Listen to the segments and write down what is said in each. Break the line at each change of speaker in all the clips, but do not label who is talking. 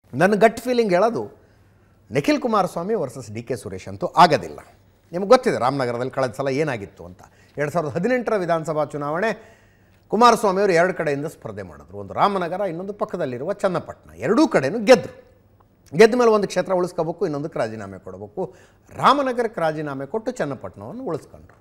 ನನ್ನ gut feeling ಹೇಳೋದು Nikhil Kumaraswamy versus D K Suresh ಅಂತೂ ಆಗೋದಿಲ್ಲ ನಿಮ್ಗೆ ಗೊತ್ತಿದೆ ರಾಮನಗರದಲ್ಲಿ ಕಳೆದ ಸಲ ಏನಾಗಿತ್ತು ಅಂತ ಎರಡು ಸಾವಿರದ ಹದಿನೆಂಟರ ವಿಧಾನಸಭಾ ಚುನಾವಣೆ ಕುಮಾರಸ್ವಾಮಿ ಅವರು ಎರಡು ಕಡೆಯಿಂದ ಸ್ಪರ್ಧೆ ಮಾಡಿದ್ರು ಒಂದು ರಾಮನಗರ ಇನ್ನೊಂದು ಪಕ್ಕದಲ್ಲಿರುವ ಚನ್ನಪಟ್ಟಣ ಎರಡೂ ಕಡೆನೂ ಗೆದ್ದರು ಗೆದ್ದ ಮೇಲೆ ಒಂದು ಕ್ಷೇತ್ರ ಉಳಿಸ್ಕೋಬೇಕು ಇನ್ನೊಂದಕ್ಕೆ ರಾಜೀನಾಮೆ ಕೊಡಬೇಕು ರಾಮನಗರಕ್ಕೆ ರಾಜೀನಾಮೆ ಕೊಟ್ಟು ಚನ್ನಪಟ್ಟಣವನ್ನು ಉಳಿಸ್ಕೊಂಡ್ರು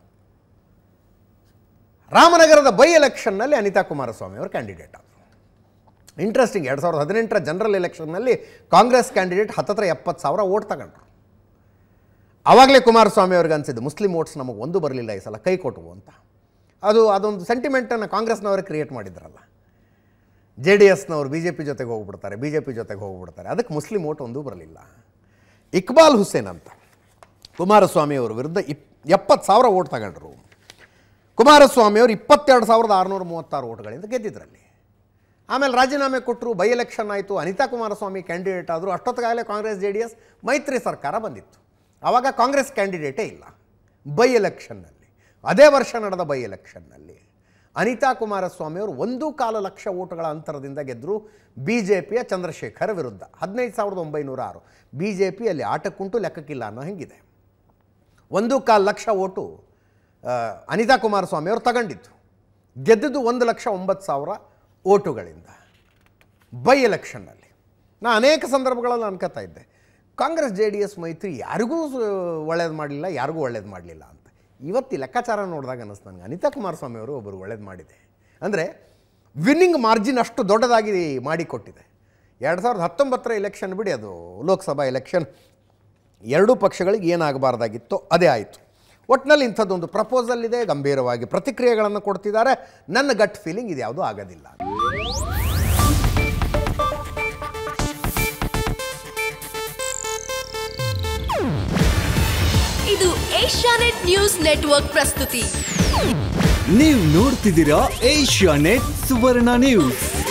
ರಾಮನಗರದ ಬೈ ಎಲೆಕ್ಷನ್ನಲ್ಲಿ ಅನಿತಾ ಕುಮಾರಸ್ವಾಮಿ ಅವರು ಕ್ಯಾಂಡಿಡೇಟ್ ಆದರು ಇಂಟ್ರೆಸ್ಟಿಂಗ್ ಎರಡು ಸಾವಿರದ ಹದಿನೆಂಟರ ಜನರಲ್ ಎಲೆಕ್ಷನ್ನಲ್ಲಿ ಕಾಂಗ್ರೆಸ್ ಕ್ಯಾಂಡಿಡೇಟ್ ಹತ್ತತ್ರ ಎಪ್ಪತ್ತು ಸಾವಿರ ಓಟ್ ತಗೊಂಡ್ರು ಆವಾಗಲೇ ಕುಮಾರಸ್ವಾಮಿ ಅವ್ರಿಗೆ ಅನಿಸಿದ್ದು ಮುಸ್ಲಿಂ ಓಟ್ಸ್ ನಮಗೆ ಒಂದು ಬರಲಿಲ್ಲ ಈ ಸಲ ಕೈ ಕೊಟ್ಟವು ಅಂತ ಅದು ಅದೊಂದು ಸೆಂಟಿಮೆಂಟನ್ನು ಕಾಂಗ್ರೆಸ್ನವರೇ ಕ್ರಿಯೇಟ್ ಮಾಡಿದ್ರಲ್ಲ ಜೆ ಡಿ ಎಸ್ನವರು ಬಿ ಜೆ ಪಿ ಜೊತೆಗೆ ಹೋಗ್ಬಿಡ್ತಾರೆ ಬಿ ಜೆ ಪಿ ಜೊತೆಗೆ ಹೋಗ್ಬಿಡ್ತಾರೆ ಅದಕ್ಕೆ ಮುಸ್ಲಿಂ ಓಟ್ ಒಂದೂ ಬರಲಿಲ್ಲ ಇಕ್ಬಾಲ್ ಹುಸೇನ್ ಅಂತ ಕುಮಾರಸ್ವಾಮಿ ಅವರ ವಿರುದ್ಧ ಇಪ್ ಎಪ್ಪತ್ತು ಸಾವಿರ ಓಟ್ ತಗೊಂಡ್ರು ಕುಮಾರಸ್ವಾಮಿ ಅವರು ಇಪ್ಪತ್ತೆರಡು ಸಾವಿರದ ಆರುನೂರ ಮೂವತ್ತಾರು ಓಟ್ಗಳಿಂದ ಗೆದ್ದಿದ್ರಲ್ಲಿ ಆಮೇಲೆ ರಾಜೀನಾಮೆ ಕೊಟ್ಟರು ಬೈ ಎಲೆಕ್ಷನ್ ಆಯಿತು ಅನಿತಾ ಕುಮಾರಸ್ವಾಮಿ ಕ್ಯಾಂಡಿಡೇಟ್ ಆದರು ಅಷ್ಟೊತ್ತಿಗಾಗಲೇ ಕಾಂಗ್ರೆಸ್ ಜೆ ಡಿ ಎಸ್ ಮೈತ್ರಿ ಸರ್ಕಾರ ಬಂದಿತ್ತು ಆವಾಗ ಕಾಂಗ್ರೆಸ್ ಕ್ಯಾಂಡಿಡೇಟೇ ಇಲ್ಲ ಬೈ ಎಲೆಕ್ಷನ್ನಲ್ಲಿ ಅದೇ ವರ್ಷ ನಡೆದ ಬೈ ಎಲೆಕ್ಷನ್ನಲ್ಲಿ ಅನಿತಾ ಕುಮಾರಸ್ವಾಮಿ ಅವರು ಒಂದು ಕಾಲು ಲಕ್ಷ ಓಟುಗಳ ಅಂತರದಿಂದ ಗೆದ್ದರು ಬಿ ಜೆ ಪಿಯ ಚಂದ್ರಶೇಖರ್ ವಿರುದ್ಧ ಹದಿನೈದು ಸಾವಿರದ ಒಂಬೈನೂರ ಆರು ಬಿ ಜೆ ಪಿಯಲ್ಲಿ ಆಟಕ್ಕುಂಟು ಲೆಕ್ಕಕ್ಕಿಲ್ಲ ಅನ್ನೋ ಹೆಂಗಿದೆ ಒಂದು ಕಾಲು ಲಕ್ಷ ಓಟು ಆ, ಅನಿತಾ ಕುಮಾರಸ್ವಾಮಿ ಅವರು ತಗೊಂಡಿತ್ತು ಗೆದ್ದಿದ್ದು ಒಂದು ಲಕ್ಷ ಒಂಬತ್ತು ಸಾವಿರ ಓಟುಗಳಿಂದ ಬೈ ಎಲೆಕ್ಷನ್ನಲ್ಲಿ ನಾನು ಅನೇಕ ಸಂದರ್ಭಗಳಲ್ಲಿ ಅನ್ಕೋತಾ ಇದ್ದೆ ಕಾಂಗ್ರೆಸ್ ಜೆ ಡಿ ಎಸ್ ಮೈತ್ರಿ ಯಾರಿಗೂ ಒಳ್ಳೇದು ಮಾಡಲಿಲ್ಲ ಯಾರಿಗೂ ಒಳ್ಳೇದು ಮಾಡಲಿಲ್ಲ ಅಂತ ಇವತ್ತು ಈ ಲೆಕ್ಕಾಚಾರ ನೋಡಿದಾಗ ಅನ್ನಿಸ್ತು ನನಗೆ ಅನಿತಾ ಕುಮಾರಸ್ವಾಮಿ ಅವರು ಒಬ್ಬರು ಒಳ್ಳೇದು ಮಾಡಿದೆ ಅಂದರೆ ವಿನ್ನಿಂಗ್ ಮಾರ್ಜಿನ್ ಅಷ್ಟು ದೊಡ್ಡದಾಗಿ ಮಾಡಿಕೊಟ್ಟಿದೆ ಎರಡು ಸಾವಿರದ ಹತ್ತೊಂಬತ್ತರ ಎಲೆಕ್ಷನ್ ಬಿಡಿ ಅದು ಲೋಕಸಭಾ ಎಲೆಕ್ಷನ್ ಎರಡೂ ಪಕ್ಷಗಳಿಗೆ ಏನಾಗಬಾರ್ದಾಗಿತ್ತೋ ಅದೇ ಆಯಿತು ಒಟ್ಟಿನಲ್ಲಿ ಇಂಥದ್ದೊಂದು ಪ್ರಪೋಸಲ್ ಇದೆ ಗಂಭೀರವಾಗಿ ಪ್ರತಿಕ್ರಿಯೆಗಳನ್ನು ಕೊಡ್ತಿದ್ದಾರೆ ನನ್ನ ಗಟ್ ಫೀಲಿಂಗ್ ಇದು ಯಾವುದೂ ಆಗೋದಿಲ್ಲ
ಇದು ಏಷ್ಯಾನೆಟ್ ನ್ಯೂಸ್ ನೆಟ್ವರ್ಕ್ ಪ್ರಸ್ತುತಿ
ನೀವು ನೋಡ್ತಿದ್ದೀರಾ ಏಷ್ಯಾ ನೆಟ್ ಸುವರ್ಣ ನ್ಯೂಸ್